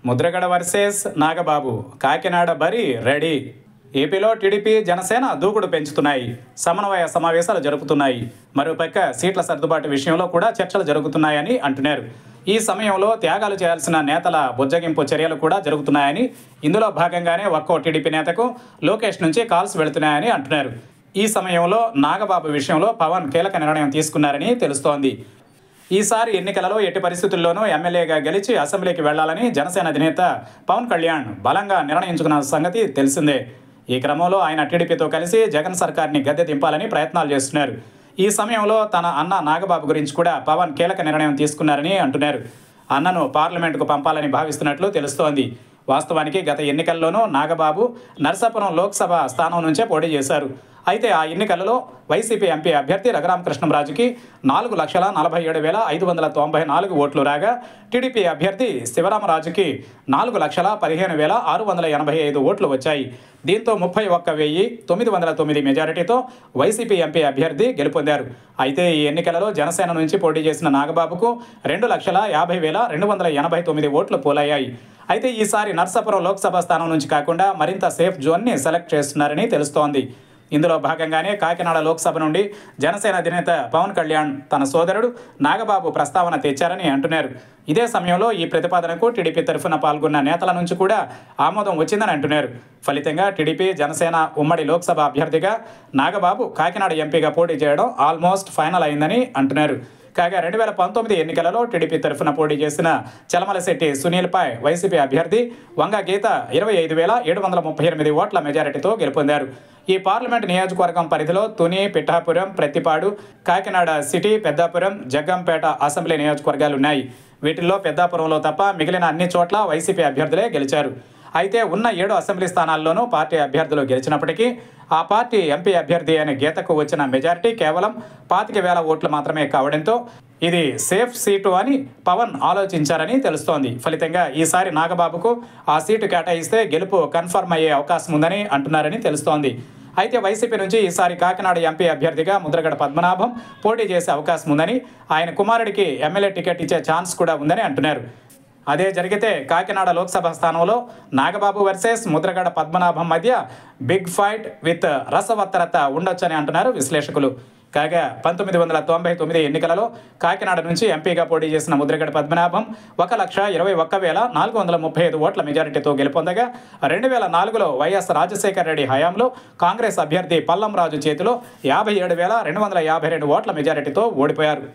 Mudragada versus Nagababu Kakinada బరి ready ఏపీలో TDP Janasena దూకుడు పెంచుతున్నాయి సమన్వయ సమావేశాలు జరుపుతున్నాయి మరోపక్క సీట్ల సర్దుబాటు విషయంలో కూడా చర్చలు జరుగుతున్నాయని అంటున్నారు ఈ సమయంలో త్యాగాలు చేయాల్సిన నేతల బుజ్జగింపు చర్యలు కూడా జరుగుతున్నాయని ఇందులో భాగంగానే ఒక్కో టీడీపీ నేతకు లోకేష్ నుంచి కాల్స్ వెళుతున్నాయని అంటున్నారు ఈ సమయంలో నాగబాబు విషయంలో పవన్ కీలక నిర్ణయం తీసుకున్నారని తెలుస్తోంది ఈసారి ఎన్నికలలో ఎట్టి పరిస్థితుల్లోనూ ఎమ్మెల్యేగా గెలిచి అసెంబ్లీకి వెళ్లాలని జనసేన అధినేత పవన్ కళ్యాణ్ బలంగా నిర్ణయించుకున్న సంగతి తెలిసిందే ఈ క్రమంలో ఆయన టీడీపీతో కలిసి జగన్ సర్కార్ని గద్దె దింపాలని ప్రయత్నాలు చేస్తున్నారు ఈ సమయంలో తన అన్న నాగబాబు గురించి కూడా పవన్ కీలక నిర్ణయం తీసుకున్నారని అంటున్నారు అన్నను పార్లమెంటుకు పంపాలని భావిస్తున్నట్లు తెలుస్తోంది వాస్తవానికి గత ఎన్నికల్లోనూ నాగబాబు నరసాపురం లోక్సభ స్థానం నుంచే పోటీ చేశారు అయితే ఆ ఎన్నికలలో వైసీపీ ఎంపీ అభ్యర్థి రఘురామకృష్ణంరాజుకి నాలుగు లక్షల నలభై ఏడు వేల ఐదు వందల తొంభై నాలుగు ఓట్లు రాగా టీడీపీ అభ్యర్థి శివరామరాజుకి నాలుగు లక్షల పదిహేను వేల ఆరు వందల ఎనభై ఐదు ఓట్లు వచ్చాయి దీంతో ముప్పై ఒక్క వెయ్యి తొమ్మిది వందల తొమ్మిది మెజారిటీతో వైసీపీ ఎంపీ అభ్యర్థి గెలుపొందారు అయితే ఈ ఎన్నికలలో జనసేన నుంచి పోటీ చేసిన నాగబాబుకు రెండు లక్షల యాభై వేల రెండు వందల ఎనభై తొమ్మిది ఓట్లు పోలయ్యాయి అయితే ఈసారి నర్సాపురం లోక్సభ స్థానం నుంచి కాకుండా మరింత సేఫ్ జోన్ని సెలెక్ట్ చేస్తున్నారని తెలుస్తోంది ఇందులో భాగంగానే కాకినాడ లోక్సభ నుండి జనసేన అధినేత పవన్ కళ్యాణ్ తన సోదరుడు నాగబాబు ప్రస్తావన తెచ్చారని అంటున్నారు ఇదే సమయంలో ఈ ప్రతిపాదనకు టీడీపీ తరఫున పాల్గొన్న నేతల నుంచి కూడా ఆమోదం వచ్చిందని అంటున్నారు ఫలితంగా టీడీపీ జనసేన ఉమ్మడి లోక్సభ అభ్యర్థిగా నాగబాబు కాకినాడ ఎంపీగా పోటీ చేయడం ఆల్మోస్ట్ ఫైనల్ అయిందని అంటున్నారు కాగా రెండు వేల పంతొమ్మిది ఎన్నికలలో టీడీపీ తరఫున పోటీ చేసిన చలమలశెట్టి సునీల్పై వైసీపీ అభ్యర్థి వంగ గీత ఇరవై ఐదు వేల ఏడు వందల ముప్పై ఎనిమిది ఓట్ల మెజారిటీతో గెలుపొందారు ఈ పార్లమెంట్ నియోజకవర్గం పరిధిలో తుని పిఠాపురం ప్రత్తిపాడు కాకినాడ సిటీ పెద్దాపురం జగ్గంపేట అసెంబ్లీ నియోజకవర్గాలు ఉన్నాయి వీటిల్లో పెద్దాపురంలో తప్ప మిగిలిన అన్ని చోట్ల వైసీపీ అభ్యర్థులే గెలిచారు అయితే ఉన్న ఏడు అసెంబ్లీ స్థానాల్లోనూ పార్టీ అభ్యర్థులు గెలిచినప్పటికీ ఆ పార్టీ ఎంపీ అభ్యర్థి అయిన గీతకు వచ్చిన మెజారిటీ కేవలం పాతిక వేల ఓట్లు మాత్రమే కావడంతో ఇది సేఫ్ సీటు అని పవన్ ఆలోచించారని తెలుస్తోంది ఫలితంగా ఈసారి నాగబాబుకు ఆ సీటు కేటాయిస్తే గెలుపు కన్ఫర్మ్ అయ్యే అవకాశం ఉందని అంటున్నారని తెలుస్తోంది అయితే వైసీపీ నుంచి ఈసారి కాకినాడ ఎంపీ అభ్యర్థిగా ముద్రగడ పద్మనాభం పోటీ చేసే అవకాశం ఉందని ఆయన కుమారుడికి ఎమ్మెల్యే టికెట్ ఇచ్చే ఛాన్స్ కూడా ఉందని అంటున్నారు అదే జరిగితే కాకినాడ లోక్సభ స్థానంలో నాగబాబు వర్సెస్ ముద్రగడ పద్మనాభం మధ్య బిగ్ ఫైట్ విత్ రసవత్తరత ఉండొచ్చని అంటున్నారు విశ్లేషకులు కాగా పంతొమ్మిది వందల తొంభై తొమ్మిది ఎన్నికలలో కాకినాడ నుంచి ఎంపీగా పోటీ చేసిన ముద్రగడ పద్మనాభం ఒక లక్ష ఇరవై ఒక్క వేల నాలుగు వందల ముప్పై ఐదు ఓట్ల మెజారిటీతో గెలుపొందగా రెండు వేల నాలుగులో వైఎస్ రాజశేఖర రెడ్డి హయాంలో కాంగ్రెస్ అభ్యర్థి పల్లం రాజు చేతిలో యాభై ఏడు వేల రెండు వందల యాభై రెండు ఓట్ల మెజారిటీతో ఓడిపోయారు